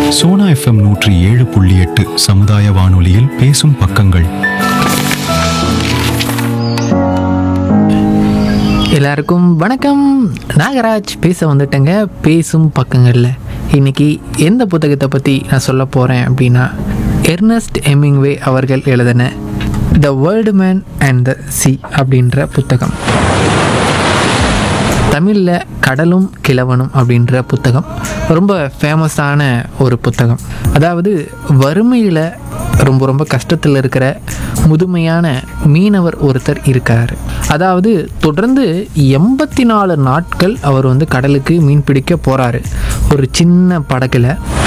Sona FM நூற்றி ஏழு புள்ளி எட்டு சமுதாய வானொலியில் பேசும் பக்கங்கள் எல்லாருக்கும் வணக்கம் நாகராஜ் பேச வந்துட்டேங்க பேசும் பக்கங்களில் இன்னைக்கு எந்த புத்தகத்தை பற்றி நான் சொல்ல போகிறேன் அப்படின்னா எர்னஸ்ட் ஹெமிங்வே அவர்கள் எழுதின the old man and the sea அப்படின்ற புத்தகம் தமிழில் கடலும் கிழவனும் அப்படின்ற புத்தகம் ரொம்ப ஃபேமஸான ஒரு புத்தகம் அதாவது வறுமையில் ரொம்ப ரொம்ப கஷ்டத்தில் இருக்கிற முதுமையான மீனவர் ஒருத்தர் இருக்கார் அதாவது தொடர்ந்து எண்பத்தி நாலு நாட்கள் அவர் வந்து கடலுக்கு மீன் பிடிக்க போகிறாரு ஒரு சின்ன படகுல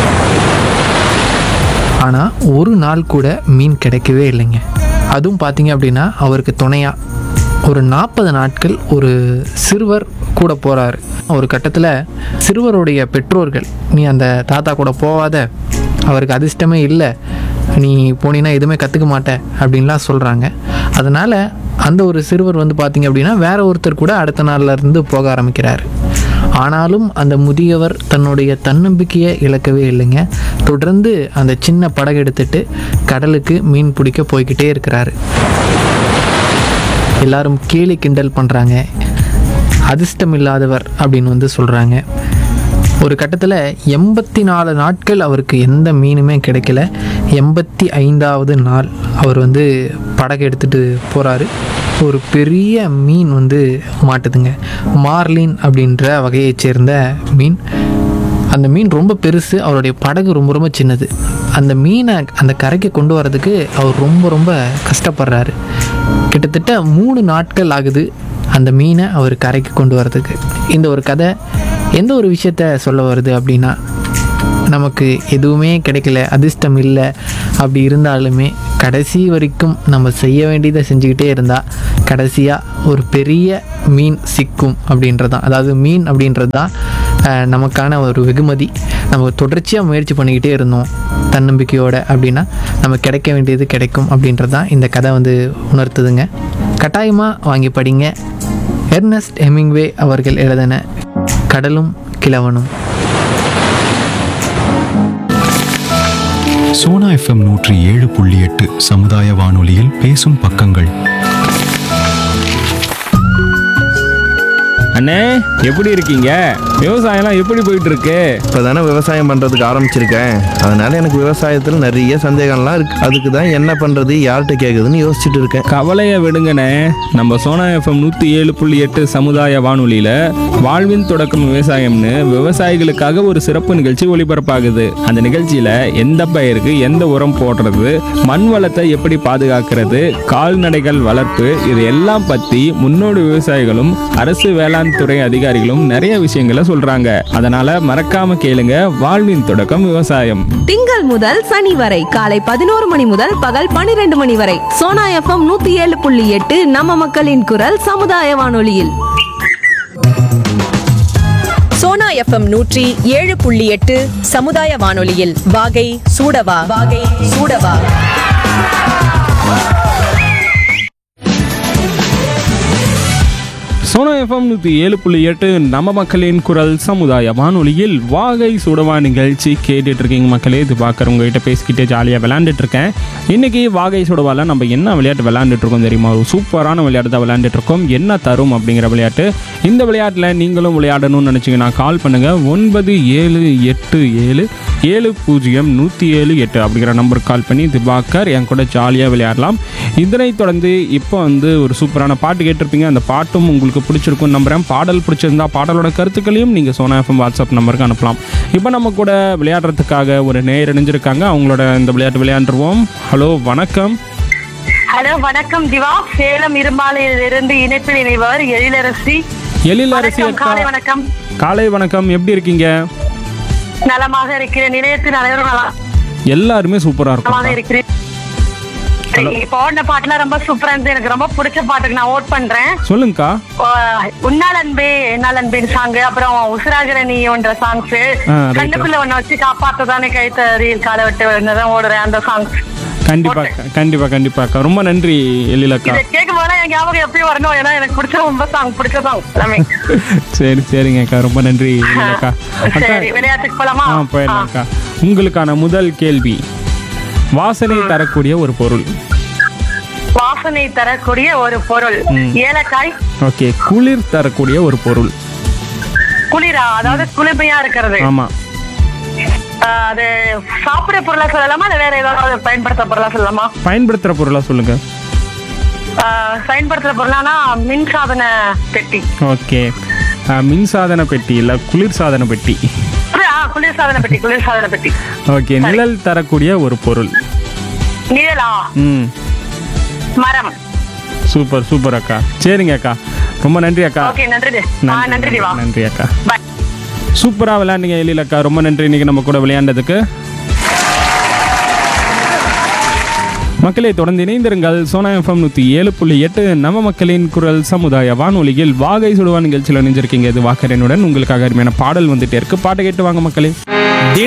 ஆனால் ஒரு நாள் கூட மீன் கிடைக்கவே இல்லைங்க அதுவும் பார்த்தீங்க அப்படின்னா அவருக்கு துணையாக ஒரு நாற்பது நாட்கள் ஒரு சிறுவர் கூட போகிறாரு ஒரு கட்டத்தில் சிறுவருடைய பெற்றோர்கள் நீ அந்த தாத்தா கூட போகாத அவருக்கு அதிர்ஷ்டமே இல்லை நீ போனீன்னா எதுவுமே கற்றுக்க மாட்ட அப்படின்லாம் சொல்கிறாங்க அதனால் அந்த ஒரு சிறுவர் வந்து பார்த்தீங்க அப்படின்னா வேற ஒருத்தர் கூட அடுத்த நாள்ல இருந்து போக ஆரம்பிக்கிறாரு ஆனாலும் அந்த முதியவர் தன்னுடைய தன்னம்பிக்கையை இழக்கவே இல்லைங்க தொடர்ந்து அந்த சின்ன படகு எடுத்துட்டு கடலுக்கு மீன் பிடிக்க போய்கிட்டே இருக்கிறாரு எல்லாரும் கேலி கிண்டல் பண்ணுறாங்க அதிர்ஷ்டம் இல்லாதவர் அப்படின்னு வந்து சொல்கிறாங்க ஒரு கட்டத்தில் எண்பத்தி நாலு நாட்கள் அவருக்கு எந்த மீனுமே கிடைக்கல எண்பத்தி ஐந்தாவது நாள் அவர் வந்து படகு எடுத்துகிட்டு போகிறாரு ஒரு பெரிய மீன் வந்து மாட்டுதுங்க மார்லின் அப்படின்ற வகையைச் சேர்ந்த மீன் அந்த மீன் ரொம்ப பெருசு அவருடைய படகு ரொம்ப ரொம்ப சின்னது அந்த மீனை அந்த கரைக்கு கொண்டு வரதுக்கு அவர் ரொம்ப ரொம்ப கஷ்டப்படுறாரு கிட்டத்தட்ட மூணு நாட்கள் ஆகுது அந்த மீனை அவர் கரைக்கு கொண்டு வரதுக்கு இந்த ஒரு கதை எந்த ஒரு விஷயத்த சொல்ல வருது அப்படின்னா நமக்கு எதுவுமே கிடைக்கல அதிர்ஷ்டம் இல்லை அப்படி இருந்தாலுமே கடைசி வரைக்கும் நம்ம செய்ய வேண்டியதை செஞ்சுக்கிட்டே இருந்தால் கடைசியாக ஒரு பெரிய மீன் சிக்கும் அப்படின்றது தான் அதாவது மீன் அப்படின்றது தான் அஹ், நமக்கான ஒரு வெகுமதி நம்ம தொடர்ச்சியாக முயற்சி பண்ணிக்கிட்டே இருந்தோம் தன்னம்பிக்கையோட அப்படின்னா நம்ம கிடைக்க வேண்டியது கிடைக்கும் அப்படின்றது தான் இந்த கதை வந்து உணர்த்துதுங்க கட்டாயமாக வாங்கி படிங்க எர்னஸ்ட் ஹெமிங்வே அவர்கள் எழுதின கடலும் கிழவனும் சோனா எஃப்எம் நூற்றி ஏழு புள்ளி எட்டு சமுதாய வானொலியில் பேசும் பக்கங்கள் அண்ணே எப்படி இருக்கீங்க விவசாயம்லாம் எப்படி போயிட்டு இருக்கு இப்போ தானே விவசாயம் பண்ணுறதுக்கு ஆரம்பிச்சிருக்கேன் அதனால எனக்கு விவசாயத்தில் நிறைய சந்தேகம்லாம் இருக்கு அதுக்கு தான் என்ன பண்ணுறது யார்கிட்ட கேட்குதுன்னு யோசிச்சுட்டு இருக்கேன் கவலையை விடுங்கண்ணே நம்ம சோனா எஃப்எம் நூற்றி ஏழு புள்ளி எட்டு சமுதாய வானொலியில் வாழ்வின் தொடக்கம் விவசாயம்னு விவசாயிகளுக்காக ஒரு சிறப்பு நிகழ்ச்சி ஒளிபரப்பாகுது அந்த நிகழ்ச்சியில் எந்த பயிருக்கு எந்த உரம் போடுறது மண் வளத்தை எப்படி பாதுகாக்கிறது கால்நடைகள் வளர்ப்பு இது எல்லாம் பற்றி முன்னோடி விவசாயிகளும் அரசு வேளாண் துறை அதிகாரிகளும் நிறைய விஷயங்களை சொல்றாங்க அதனால மறக்காம கேளுங்க வாழ்வின் தொடக்கம் விவசாயம் திங்கள் முதல் சனி வரை காலை பதினோரு மணி முதல் பகல் பனிரெண்டு மணி வரை சோனா எஃப்எம் நூத்தி ஏழு புள்ளி எட்டு நம்ம மக்களின் குரல் சமுதாய வானொலியில் சோனா எஃப்எம் நூற்றி ஏழு புள்ளி எட்டு சமுதாய வானொலியில் வாகை சூடவா வாகை சூடவா சோனா எஃப்எம் நூற்றி ஏழு புள்ளி எட்டு நம்ம மக்களின் குரல் சமுதாய வானொலியில் வாகை சுடவா நிகழ்ச்சி கேட்டுட்டு இருக்கீங்க மக்களே இது பார்க்குறவங்க கிட்ட பேசிக்கிட்டே ஜாலியாக விளையாண்டுட்டு இருக்கேன் இன்னைக்கு வாகை சுடவால நம்ம என்ன விளையாட்டு விளையாண்டுட்டு இருக்கோம் தெரியுமா ஒரு சூப்பரான விளையாட்டு தான் விளையாண்டுட்டு இருக்கோம் என்ன தரும் அப்படிங்கிற விளையாட்டு இந்த விளையாட்டில் நீங்களும் விளையாடணும்னு நினச்சிங்கன்னா கால் பண்ணுங்க ஒன்பது ஏழு எட்டு ஏழு ஏழு பூஜ்ஜியம் நூற்றி ஏழு எட்டு அப்படிங்கிற நம்பருக்கு கால் பண்ணி திபாக்கர் என் கூட ஜாலியாக விளையாடலாம் இதனைத் தொடர்ந்து இப்போ வந்து ஒரு சூப்பரான பாட்டு கேட்டிருப்பீங்க அந்த பாட்டும் உங்களுக்கு பிடிச்சிருக்கும் நம்புறேன் பாடல் பிடிச்சிருந்தா பாடலோட கருத்துக்களையும் நீங்கள் சோனா எஃப்எம் வாட்ஸ்அப் நம்பருக்கு அனுப்பலாம் இப்போ நம்ம கூட விளையாடுறதுக்காக ஒரு நேர் இணைஞ்சிருக்காங்க அவங்களோட இந்த விளையாட்டு விளையாண்டுருவோம் ஹலோ வணக்கம் ஹலோ வணக்கம் திவா சேலம் இரும்பாலையிலிருந்து இணைப்பில் இணைவர் எழிலரசி எழிலரசி வணக்கம் அக்கா காலை வணக்கம் காலை வணக்கம் எப்படி இருக்கீங்க நலமாக இருக்கிறேன் நிலையத்தில் அனைவரும் நலம்- எல்லாருமே சூப்பராக நலமாக இருக்கும் இருக்கிறேன் இப்போ ஓடின பாட்டுலாம் ரொம்ப சூப்பரா இருந்தது எனக்கு ரொம்ப பிடிச்ச பாட்டுக்கு நான் ஓட் பண்றேன் சொல்லுங்கக்கா ஓ, உன்னால் அன்பே என்னால் அன்பின் சாங் அப்புறம் உசுராகிற நீன்ற சாங்ஸ் ஆ, right. கண்ணுக்குள்ள ஒண்ணு வச்சு காப்பாத்ததானே கைத்தறியில் காலை விட்டு தான் ஓடுறேன் அந்த சாங்ஸ் கண்டிப்பா கண்டிப்பா கண்டிப்பாக்கா ரொம்ப நன்றி எழிலக்கா இதை கேட்கும் போது என் ஞாபகம் எப்பயும் வரணும் ஏன்னா எனக்கு பிடிச்ச ரொம்ப சாங் பிடிச்ச சாங் எல்லாமே சரி சரிங்க அக்கா ரொம்ப நன்றி எழிலக்கா அக்கா சரி விளையாட்டுக்கு போலாமா ஆ போயிடலாம் அக்கா உங்களுக்கான முதல் கேள்வி வாசனை தரக்கூடிய ஒரு பொருள் வாசனை தரக்கூடிய ஒரு பொருள் ஏலக்காய் ஓகே குளிர் தரக்கூடிய ஒரு பொருள் குளிரா அதாவது குளிர்மையா இருக்கிறது ஆமா ஆஹ் அது சாப்பிடுற பொருளா சொல்லலாமா இல்ல வேற ஏதாவது பயன்படுத்த பொருளா சொல்லலாமா பயன்படுத்துகிற பொருளாக சொல்லுங்க ஆஹ் பயன்படுத்துற பொருளானா மின்சாதன பெட்டி ஓகே மின்சாதன பெட்டி இல்லை குளிர் சாதன பெட்டி ஆ, குளிர்சாதன பெட்டி குளிர்சாதன பெட்டி ஓகே நிழல் தரக்கூடிய ஒரு பொருள் நிழலா ம் மரம் சூப்பர் சூப்பர் அக்கா சரிங்க அக்கா ரொம்ப நன்றி அக்கா ஓகே நன்றி ஆ, நன்றி திவா நன்றி அக்கா பாய் சூப்பராக விளையாண்டீங்க எழில் அக்கா ரொம்ப நன்றி இன்னைக்கு நம்ம கூட விளையாண்டதுக்கு மக்களை தொடர்ந்து இணைந்திருங்கள் சோனா எஃப்எம் நூற்றி ஏழு புள்ளி எட்டு நம்ம மக்களின் குரல் சமுதாய வானொலியில் வாகை சுடுவா நிகழ்ச்சியில் இணைஞ்சிருக்கீங்க இது வாக்கரனுடன் உங்களுக்காக அருமையான பாடல் வந்துட்டே இருக்கு பாட்டை கேட்டு வாங்க மக்களே